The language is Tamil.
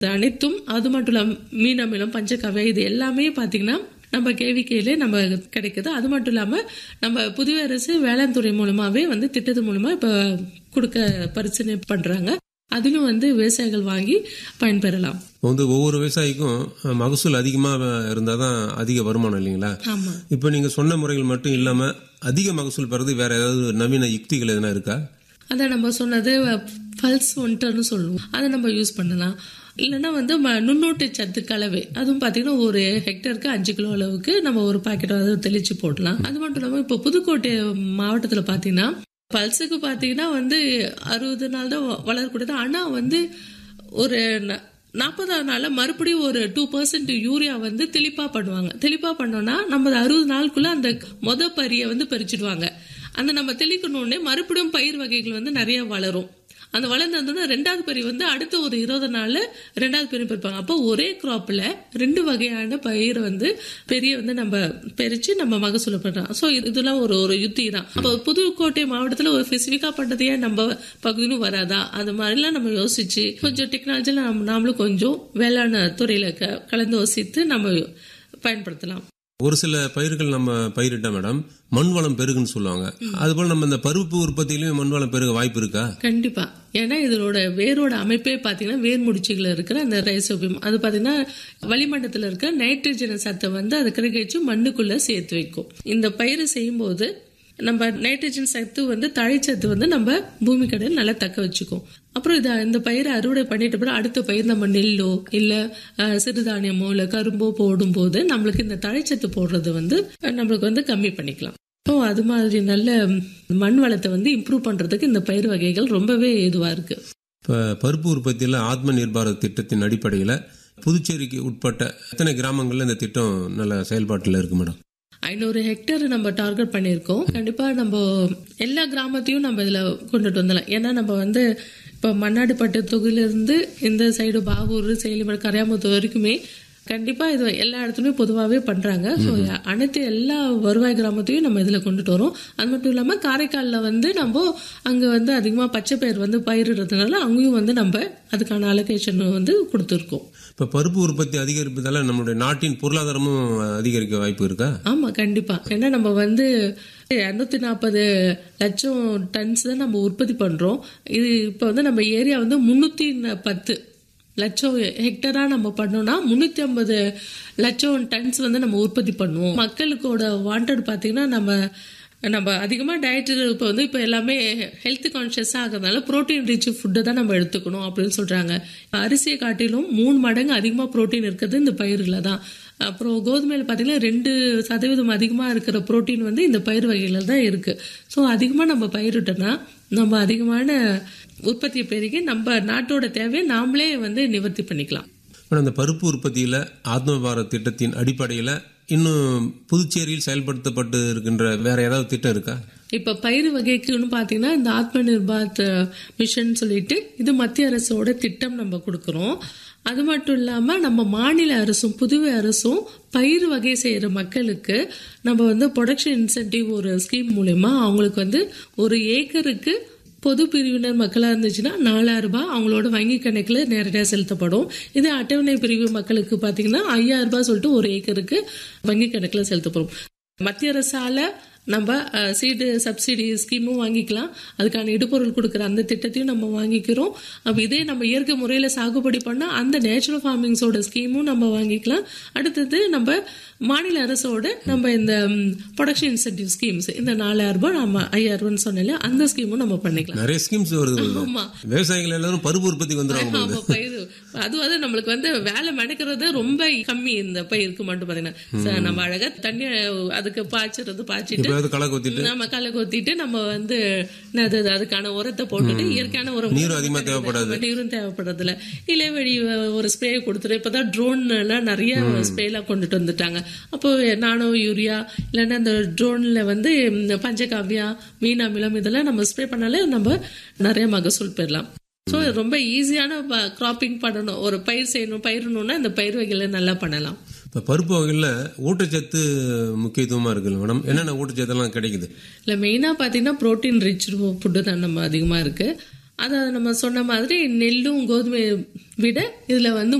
இது அனைத்தும் அது மட்டும் இல்லாம மீன் அமிலம் பஞ்சகவ்யா இது எல்லாமே பாத்தீங்கன்னா நம்ம கேவிக்கையிலே நம்ம கிடைக்குது அது மட்டும் இல்லாம நம்ம புதுவை அரசு வேளாண் துறை மூலமாவே வந்து திட்டத்து மூலமா இப்ப கொடுக்க பரிசீலனை பண்றாங்க அதிலும் வந்து விவசாயிகள் வாங்கி பயன்பெறலாம் இப்போ வந்து ஒவ்வொரு விவசாயிக்கும் அஹ், மகசூல் அதிகமாக இருந்தால் தான் அதிக வருமானம் இல்லைங்களா ஆமா இப்போ நீங்கள் சொன்ன முறைகள் மட்டும் இல்லாமல் அதிக மகசூல் பெறது வேற ஏதாவது நவீன யுக்திகள் எதனா இருக்கா அதான் நம்ம சொன்னது பல்ஸ் ஒன்டர்னு சொல்லுவோம் அதை நம்ம யூஸ் பண்ணலாம் இல்லைன்னா வந்து ம- நுண்ணூட்ட சத்து கலவை அதுவும் பார்த்தீங்கன்னா ஒரு ஹெக்டருக்கு அஞ்சு கிலோ அளவுக்கு நம்ம ஒரு பாக்கெட் அதை தெளிச்சு போடலாம் அது மட்டும் இல்லாமல் இப்போ புதுக்கோட்டை மாவட்டத்தில் பார்த்தீங்கன்னா பல்ஸுக்கு பார்த்தீங்கன்னா வந்து அறுபது நாள் தான் வ- வளரக்கூடியது ஆனால் வந்து ஒரு ந- நாற்பதாவது நாள்ல மறுபடியும் ஒரு டூ பர்சன்ட் யூரியா வந்து தெளிப்பா பண்ணுவாங்க தெளிப்பா பண்ணோம்னா நம்ம அறுபது நாளுக்குள்ள அந்த மொத பரியை வந்து பறிச்சிடுவாங்க அந்த நம்ம தெளிக்கணுன்னே மறுபடியும் பயிர் வகைகள் வந்து நிறைய வளரும் அந்த வளர்ந்ததுன்னா ரெண்டாவது பறி வந்து அடுத்த ஒரு இருபது நாள்ல ரெண்டாவது பறி பறிப்பாங்க அப்போ ஒரே கிராப்ல ரெண்டு வகையான பயிரை வந்து பெரிய வந்து நம்ம பறிச்சு நம்ம மகசூல் பண்றோம் ஸோ இதெல்லாம் ஒரு ஒரு யுத்தி தான் அப்போ புதுக்கோட்டை மாவட்டத்துல ஒரு ஸ்பெசிஃபிக்கா பண்றதையே நம்ம பகுதியிலும் வராதா அது மாதிரிலாம் நம்ம யோசிச்சு கொஞ்சம் டெக்னாலஜில நம்ம நாமளும் கொஞ்சம் வேளாண் துறையில க- கலந்து யோசித்து நம்ம பயன்படுத்தலாம் ஒரு சில பயிர்கள் நம்ம பயிரிட்டா மேடம் மண் வளம் பெருகுன்னு சொல்லுவாங்க அதுபோல் நம்ம இந்த பருப்பு உற்பத்தியிலையும் மண் வளம் பெருக வாய்ப்பு இருக்கா கண்டிப்பா ஏன்னா இதோட வேரோட அமைப்பே பாத்தீங்கன்னா வேர் முடிச்சுகள் இருக்கிற அந்த ரைசோபியம் அது பாத்தீங்கன்னா வளிமண்டலத்துல இருக்கிற நைட்ரஜன் சத்தை வந்து அது கிரகிச்சு மண்ணுக்குள்ள சேர்த்து வைக்கும் இந்த பயிரை செய்யும்போது நம்ம நைட்ரஜன் சத்து வந்து தழைச்சத்து வந்து நம்ம பூமி கடையில் நல்லா தக்க வச்சுக்கும் அப்புறம் இதை இந்த பயிரை அறுவடை பண்ணிட்ட பிறகு அடுத்த பயிர் நம்ம நெல்லோ இல்ல அஹ், சிறுதானியமோ இல்ல கரும்போ போடும்போது நம்மளுக்கு இந்த தழைச்சத்து போடுறது வந்து அஹ், நம்மளுக்கு வந்து கம்மி பண்ணிக்கலாம் ஸோ அது மாதிரி நல்ல மண் வளத்தை வந்து இம்ப்ரூவ் பண்றதுக்கு இந்த பயிர் வகைகள் ரொம்பவே இதுவா இருக்கு இப்போ பருப்பு உற்பத்தியில் ஆத்ம நிர்பார திட்டத்தின் அடிப்படையில் புதுச்சேரிக்கு உட்பட்ட எத்தனை கிராமங்கள்ல இந்த திட்டம் நல்ல செயல்பாட்டில் இருக்கு மேடம் ஐநூறு ஹெக்டேர் நம்ம டார்கெட் பண்ணியிருக்கோம் கண்டிப்பா நம்ம எல்லா கிராமத்தையும் நம்ம இதுல கொண்டுட்டு வந்துடலாம் ஏன்னா நம்ம வந்து இப்போ மண்ணாடிப்பட்டு தொகுதியிலிருந்து இந்த சைடு பாகூர் செயலிமலை கரையாமுத்து வரைக்குமே கண்டிப்பா இது எல்லா இடத்துலயும் பொதுவாகவே பண்றாங்க ஸோ அனைத்து எல்லா வருவாய் கிராமத்தையும் நம்ம இதுல கொண்டுட்டு வரோம் அது மட்டும் இல்லாம காரைக்கால்ல வந்து நம்ம அங்க வந்து அதிகமா பச்சை பயிர் வந்து பயிரிடுறதுனால அங்கேயும் வந்து நம்ம அதுக்கான அலோகேஷன் வந்து கொடுத்துருக்கோம் இப்போ பருப்பு உற்பத்தி அதிகரிப்பதால நம்மளுடைய நாட்டின் பொருளாதாரமும் அதிகரிக்க வாய்ப்பு இருக்கா ஆமா கண்டிப்பா ஏன்னா நம்ம வந்து இரநூத்தி நாற்பது லட்சம் டன்ஸ் தான் நம்ம உற்பத்தி பண்றோம் இது இப்போ வந்து நம்ம ஏரியா வந்து முன்னூத்தி பத்து லட்சம் ஹெக்டரா நம்ம பண்ணோம்னா முன்னூத்தி ஐம்பது லட்சம் டன்ஸ் வந்து நம்ம உற்பத்தி பண்ணுவோம் மக்களுக்கோட வாண்டட் பாத்தீங்கன்னா நம்ம நம்ம அதிகமாக டயட் இப்போ வந்து இப்போ எல்லாமே ஹெல்த் கான்ஷியஸாக ஆகிறதுனால ப்ரோட்டீன் ரிச் ஃபுட்டை தான் நம்ம எடுத்துக்கணும் அப்படின்னு சொல்கிறாங்க அரிசியை காட்டிலும் மூணு மடங்கு அதிகமாக ப்ரோட்டீன் இருக்கிறது இந்த பயிர்களில் தான் அப்புறம் கோதுமையில் பார்த்தீங்கன்னா ரெண்டு சதவீதம் அதிகமாக இருக்கிற புரோட்டீன் வந்து இந்த பயிர் வகைகளில் தான் இருக்குது ஸோ அதிகமாக நம்ம பயிரிட்டோம்னா நம்ம அதிகமான உற்பத்தியை பெருகி நம்ம நாட்டோட தேவையை நாமளே வந்து நிவர்த்தி பண்ணிக்கலாம் மேடம் இந்த பருப்பு உற்பத்தியில் ஆத்ம பாரத் திட்டத்தின் அடிப்படையில் இன்னும் புதுச்சேரியில் செயல்படுத்தப்பட்டு இருக்கின்ற வேற ஏதாவது திட்டம் இருக்கா இப்ப பயிர் வகைக்குன்னு பாத்தீங்கன்னா இந்த ஆத்ம நிர்பாத் மிஷன் சொல்லிட்டு இது மத்திய அரசோட திட்டம் நம்ம கொடுக்கறோம் அது மட்டும் இல்லாம நம்ம மாநில அரசும் புதுவை அரசும் பயிர் வகை செய்யற மக்களுக்கு நம்ம வந்து ப்ரொடக்ஷன் இன்சென்டிவ் ஒரு ஸ்கீம் மூலயமா அவங்களுக்கு வந்து ஒரு ஏக்கருக்கு பொது பிரிவினர் மக்களா இருந்துச்சுன்னா நாலாயிரம் ரூபாய் அவங்களோட வங்கி கணக்குல நேரடியாக செலுத்தப்படும் இது அட்டவணை பிரிவு மக்களுக்கு பாத்தீங்கன்னா ஐயாயிரம் ரூபாய் சொல்லிட்டு ஒரு ஏக்கருக்கு வங்கி கணக்குல செலுத்தப்படும் மத்திய அரசால நம்ம சீடு சப்சிடி ஸ்கீமும் வாங்கிக்கலாம் அதுக்கான இடுபொருள் கொடுக்குற அந்த திட்டத்தையும் நம்ம வாங்கிக்கிறோம் அப்ப இதே நம்ம இயற்கை முறையில சாகுபடி பண்ணா அந்த நேச்சுரல் ஃபார்மிங்ஸோட ஸ்கீமும் நம்ம வாங்கிக்கலாம் அடுத்தது நம்ம மாநில அரசோட நம்ம இந்த ப்ரொடக்ஷன் இன்சென்டிவ் ஸ்கீம்ஸ் இந்த நாலாயிரம் ரூபாய் நம்ம ஐயாயிரம் ரூபான்னு சொன்னல அந்த ஸ்கீமும் நம்ம பண்ணிக்கலாம் நிறைய ஸ்கீம்ஸ் வருது ஆமா விவசாயிகள் எல்லாரும் பருப்பு உற்பத்திக்கு வந்துடுவாங்க ஆமா பயிர் அது வந்து நம்மளுக்கு வந்து வேலை மெனக்கிறது ரொம்ப கம்மி இந்த பயிருக்கு மட்டும் பாத்தீங்கன்னா ச- நம்ம அழகா தண்ணி அதுக்கு பாய்ச்சறது பாய்ச்சிட்டு எப்பயாவது களை கொத்திட்டு நம்ம களை கொத்திட்டு நம்ம வந்து என்னது அது, அதுக்கான உரத்தை போட்டுட்டு இயற்கையான உரம் நீரும் அதிகமா தேவைப்படாது. நீரும் தேவைப்படுறது இல்ல இலைவெளி ஒரு ஸ்ப்ரே கொடுத்துரு இப்பதான் ட்ரோன் எல்லாம் நிறைய ஸ்ப்ரே எல்லாம் கொண்டுட்டு வந்துட்டாங்க அப்போ நானோ யூரியா இல்லைன்னா அந்த ட்ரோன்ல வந்து இந்த பஞ்சகாவியா மீன் அமிலம் இதெல்லாம் நம்ம ஸ்ப்ரே பண்ணாலே நம்ம நிறைய மகசூல் பெறலாம் ஸோ ரொம்ப ஈஸியான கிராப்பிங் பண்ணணும் ஒரு பயிர் செய்யணும் பயிரணும்னா இந்த பயிர் வகைகளை நல்லா பண்ணலாம் இப்போ பருப்பு வகையில் ஊட்டச்சத்து முக்கியத்துவமாக இருக்குல்ல மேடம் என்னென்ன ஊட்டச்சத்தெல்லாம் கிடைக்குது இல்லை மெயினாக பார்த்தீங்கன்னா ப்ரோட்டீன் ரிச் ஃபுட்டு தான் நம்ம அதிகமாக இருக்குது அதை நம்ம சொன்ன மாதிரி நெல்லும் கோதுமை விட இதில் வந்து